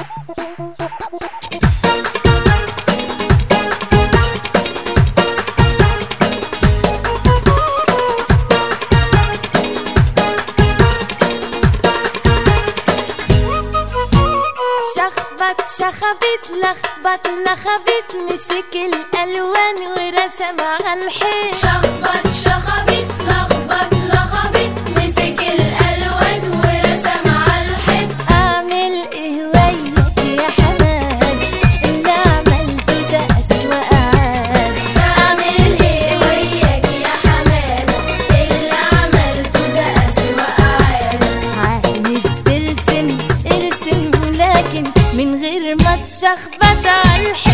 شخبط شخبت لخبط لخبت مسك الالوان ورسم على الحيط شخبط شخبط لخبط لخبط مسك الالوان ورسم على الحيط اعمل ايه وياك يا حماد اللي عملته ده اسوأ عاد اعمل ايه وياك يا حماد اللي عملته ده اسوأ عاد عايز ترسم ارسم ولكن من غير ما تشخبط على الحيط